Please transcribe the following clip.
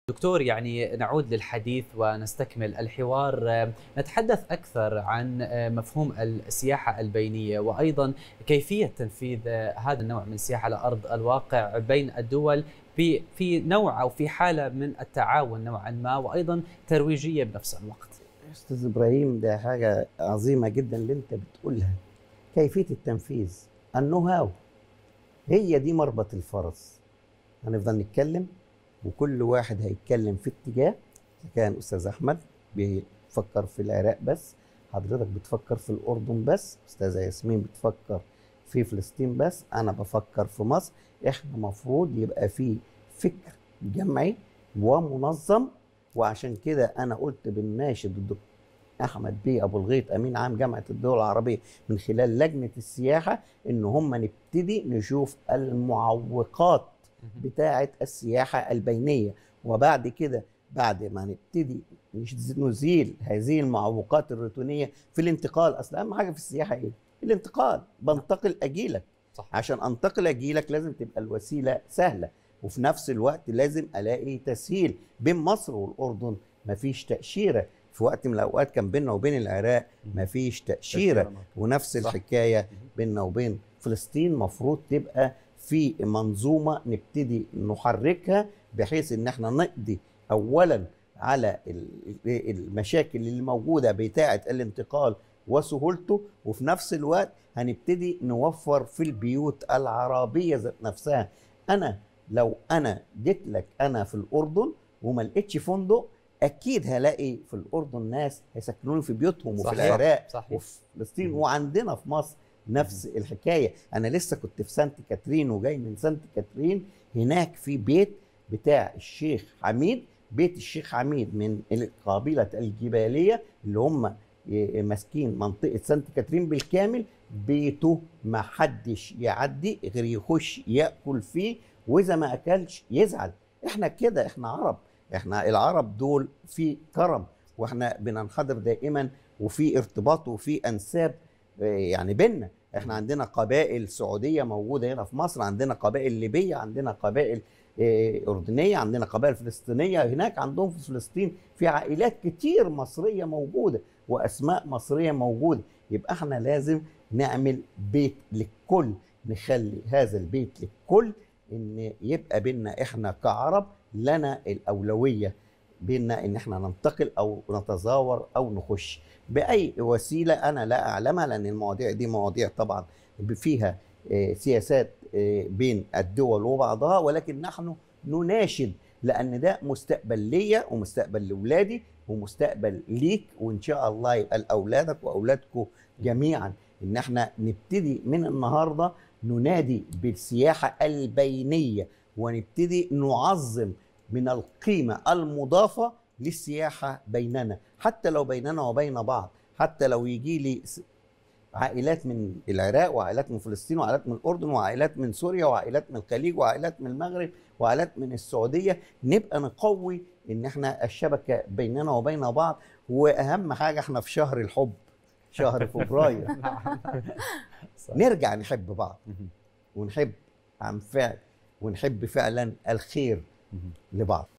دكتور يعني نعود للحديث ونستكمل الحوار نتحدث أكثر عن مفهوم السياحة البينية وأيضا كيفية تنفيذ هذا النوع من السياحة على أرض الواقع بين الدول في في نوع أو في حالة من التعاون نوعا ما وأيضا ترويجية بنفس الوقت استاذ ابراهيم ده حاجه عظيمه جدا اللي انت بتقولها كيفيه التنفيذ النو هاو هي دي مربط الفرس هنفضل نتكلم وكل واحد هيتكلم في اتجاه اذا كان استاذ احمد بيفكر في العراق بس حضرتك بتفكر في الاردن بس استاذه ياسمين بتفكر في فلسطين بس انا بفكر في مصر احنا مفروض يبقى في فكر جمعي ومنظم وعشان كده انا قلت بالناشد الدكتور احمد بيه ابو الغيط امين عام جامعه الدول العربيه من خلال لجنه السياحه ان هم نبتدي نشوف المعوقات بتاعه السياحه البينيه وبعد كده بعد ما نبتدي نزيل هذه المعوقات الروتينيه في الانتقال اصل اهم حاجه في السياحه ايه؟ الانتقال بنتقل اجيلك صح. عشان انتقل اجيلك لازم تبقى الوسيله سهله وفي نفس الوقت لازم الاقي تسهيل بين مصر والاردن مفيش تاشيره في وقت من الاوقات كان بيننا وبين العراق مفيش تاشيره ونفس صح. الحكايه بيننا وبين فلسطين مفروض تبقى في منظومه نبتدي نحركها بحيث ان احنا نقضي اولا على ال- المشاكل اللي موجوده بتاعه الانتقال وسهولته وفي نفس الوقت هنبتدي نوفر في البيوت العربيه ذات نفسها انا لو انا جيت لك انا في الاردن وما لقيتش فندق اكيد هلاقي في الاردن ناس هيسكنوني في بيوتهم وفي صحيح. العراق صحيح. وفي فلسطين مم. وعندنا في مصر نفس الحكايه انا لسه كنت في سانت كاترين وجاي من سانت كاترين هناك في بيت بتاع الشيخ حميد بيت الشيخ حميد من قبيله الجباليه اللي هم ماسكين منطقه سانت كاترين بالكامل بيته ما حدش يعدي غير يخش ياكل فيه واذا ما اكلش يزعل احنا كده احنا عرب احنا العرب دول في كرم واحنا بننحدر دائما وفي ارتباط وفي انساب آه، يعني بينا احنا عندنا قبائل سعوديه موجوده هنا في مصر عندنا قبائل ليبيه عندنا قبائل آه، اردنيه عندنا قبائل فلسطينيه هناك عندهم في فلسطين في عائلات كتير مصريه موجوده واسماء مصريه موجوده يبقى احنا لازم نعمل بيت للكل نخلي هذا البيت للكل ان يبقى بينا احنا كعرب لنا الاولويه بينا ان احنا ننتقل او نتزاور او نخش باي وسيله انا لا اعلمها لان المواضيع دي مواضيع طبعا فيها آه، سياسات آه، بين الدول وبعضها ولكن نحن نناشد لان ده مستقبل ليا ومستقبل لاولادي ومستقبل ليك وان شاء الله يبقى لاولادك واولادكم جميعا ان احنا نبتدي من النهارده ننادي بالسياحه البينيه ونبتدي نعظم من القيمه المضافه للسياحه بيننا حتى لو بيننا وبين بعض حتى لو يجي لي س- عائلات من العراق وعائلات من فلسطين وعائلات من الاردن وعائلات من سوريا وعائلات من الخليج وعائلات من المغرب وعائلات من السعوديه نبقى نقوي ان احنا الشبكه بيننا وبين بعض واهم حاجه احنا في شهر الحب شهر فبراير صح. نرجع نحب بعض مهم. ونحب عن فعل ونحب فعلا الخير مهم. لبعض